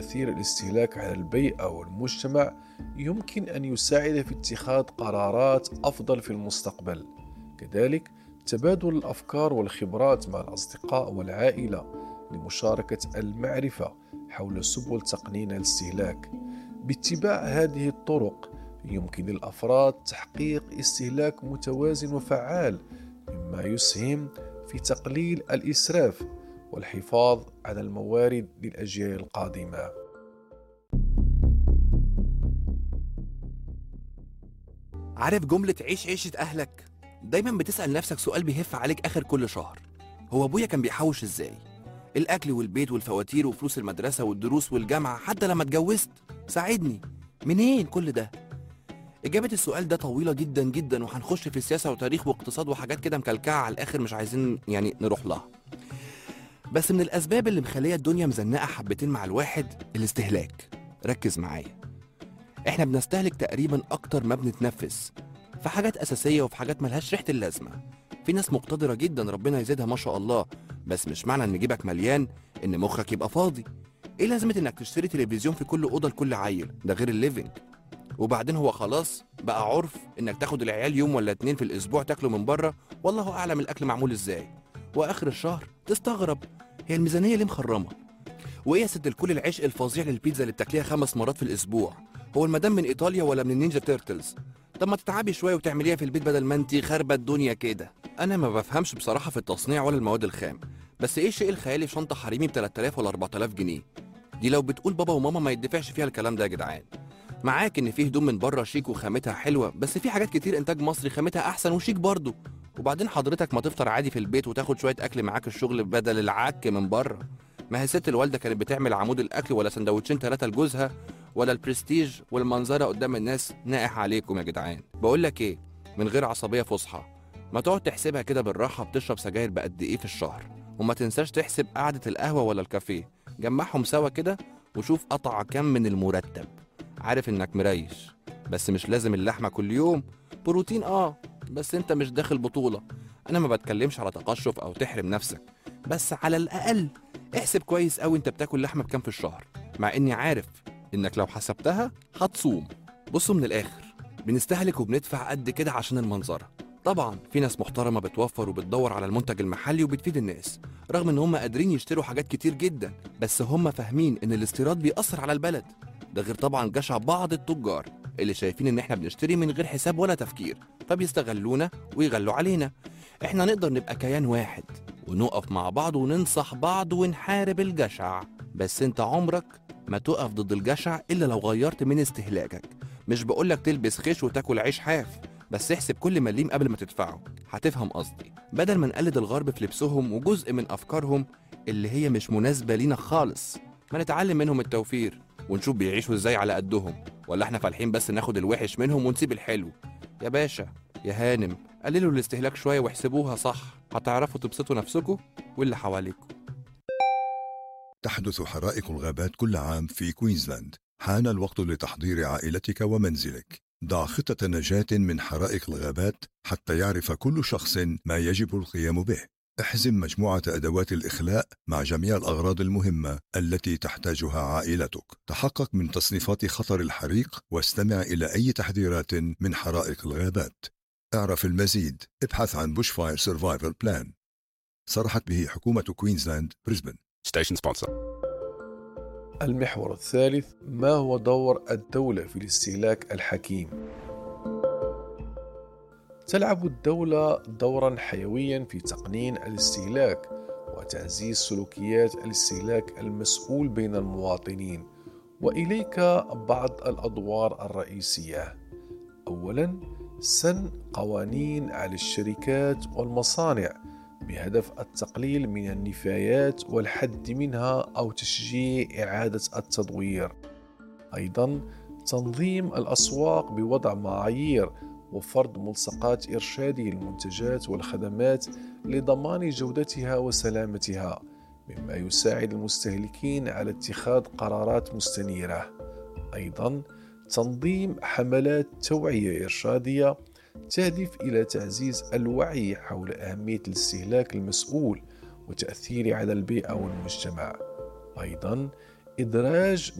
تأثير الاستهلاك على البيئة والمجتمع يمكن أن يساعد في اتخاذ قرارات أفضل في المستقبل كذلك تبادل الأفكار والخبرات مع الأصدقاء والعائلة لمشاركة المعرفة حول سبل تقنين الاستهلاك باتباع هذه الطرق يمكن للأفراد تحقيق استهلاك متوازن وفعال مما يسهم في تقليل الإسراف والحفاظ على الموارد للأجيال القادمة. عارف جملة عيش عيشة أهلك؟ دايما بتسأل نفسك سؤال بيهف عليك آخر كل شهر هو أبويا كان بيحوش إزاي؟ الأكل والبيت والفواتير وفلوس المدرسة والدروس والجامعة حتى لما اتجوزت ساعدني منين كل ده؟ إجابة السؤال ده طويلة جدا جدا وهنخش في السياسة وتاريخ واقتصاد وحاجات كده مكلكعة على الآخر مش عايزين يعني نروح لها بس من الأسباب اللي مخلية الدنيا مزنقة حبتين مع الواحد الاستهلاك ركز معايا احنا بنستهلك تقريبا أكتر ما بنتنفس في حاجات أساسية وفي حاجات ملهاش ريحة اللازمة في ناس مقتدرة جدا ربنا يزيدها ما شاء الله بس مش معنى ان جيبك مليان ان مخك يبقى فاضي ايه لازمة انك تشتري تلفزيون في كل اوضة لكل عيل ده غير الليفنج وبعدين هو خلاص بقى عرف انك تاخد العيال يوم ولا اتنين في الاسبوع تاكلوا من بره والله اعلم الاكل معمول ازاي واخر الشهر تستغرب هي الميزانيه ليه مخرمه وايه يا ست الكل العشق الفظيع للبيتزا اللي بتاكليها خمس مرات في الاسبوع هو المدام من ايطاليا ولا من النينجا تيرتلز طب ما تتعبي شويه وتعمليها في البيت بدل ما انت خاربه الدنيا كده انا ما بفهمش بصراحه في التصنيع ولا المواد الخام بس ايه الشيء الخيالي في شنطه حريمي ب 3000 ولا 4000 جنيه دي لو بتقول بابا وماما ما يدفعش فيها الكلام ده يا جدعان معاك ان في هدوم من بره شيك وخامتها حلوه بس في حاجات كتير انتاج مصري خامتها احسن وشيك برضه وبعدين حضرتك ما تفطر عادي في البيت وتاخد شويه اكل معاك الشغل بدل العك من بره ما هي ست الوالده كانت بتعمل عمود الاكل ولا سندوتشين ثلاثه لجوزها ولا البرستيج والمنظره قدام الناس نائح عليكم يا جدعان بقول لك ايه من غير عصبيه فصحى ما تقعد تحسبها كده بالراحه بتشرب سجاير بقد ايه في الشهر وما تنساش تحسب قعده القهوه ولا الكافيه جمعهم سوا كده وشوف قطع كام من المرتب عارف انك مريش بس مش لازم اللحمه كل يوم بروتين اه بس انت مش داخل بطوله انا ما بتكلمش على تقشف او تحرم نفسك بس على الاقل احسب كويس قوي انت بتاكل لحمه بكام في الشهر مع اني عارف انك لو حسبتها هتصوم بصوا من الاخر بنستهلك وبندفع قد كده عشان المنظره طبعا في ناس محترمه بتوفر وبتدور على المنتج المحلي وبتفيد الناس رغم ان هم قادرين يشتروا حاجات كتير جدا بس هم فاهمين ان الاستيراد بيأثر على البلد ده غير طبعا جشع بعض التجار اللي شايفين ان احنا بنشتري من غير حساب ولا تفكير فبيستغلونا ويغلوا علينا احنا نقدر نبقى كيان واحد ونقف مع بعض وننصح بعض ونحارب الجشع بس انت عمرك ما تقف ضد الجشع الا لو غيرت من استهلاكك مش بقولك تلبس خيش وتاكل عيش حاف بس احسب كل مليم قبل ما تدفعه هتفهم قصدي بدل ما نقلد الغرب في لبسهم وجزء من افكارهم اللي هي مش مناسبه لينا خالص ما نتعلم منهم التوفير ونشوف بيعيشوا ازاي على قدهم ولا احنا فالحين بس ناخد الوحش منهم ونسيب الحلو يا باشا يا هانم قللوا الاستهلاك شويه واحسبوها صح هتعرفوا تبسطوا نفسكم واللي حواليكم تحدث حرائق الغابات كل عام في كوينزلاند حان الوقت لتحضير عائلتك ومنزلك ضع خطة نجاة من حرائق الغابات حتى يعرف كل شخص ما يجب القيام به احزم مجموعة أدوات الإخلاء مع جميع الأغراض المهمة التي تحتاجها عائلتك تحقق من تصنيفات خطر الحريق واستمع إلى أي تحذيرات من حرائق الغابات اعرف المزيد ابحث عن بوش فاير سرفايفل بلان صرحت به حكومة كوينزلاند بريسبن Station sponsor. المحور الثالث ما هو دور الدولة في الاستهلاك الحكيم؟ تلعب الدولة دورا حيويا في تقنين الاستهلاك وتعزيز سلوكيات الاستهلاك المسؤول بين المواطنين وإليك بعض الأدوار الرئيسية أولا سن قوانين على الشركات والمصانع بهدف التقليل من النفايات والحد منها أو تشجيع إعادة التدوير أيضا تنظيم الأسواق بوضع معايير وفرض ملصقات إرشاد للمنتجات والخدمات لضمان جودتها وسلامتها مما يساعد المستهلكين على اتخاذ قرارات مستنيرة أيضا تنظيم حملات توعية إرشادية تهدف إلى تعزيز الوعي حول أهمية الاستهلاك المسؤول وتأثيره على البيئة والمجتمع أيضا إدراج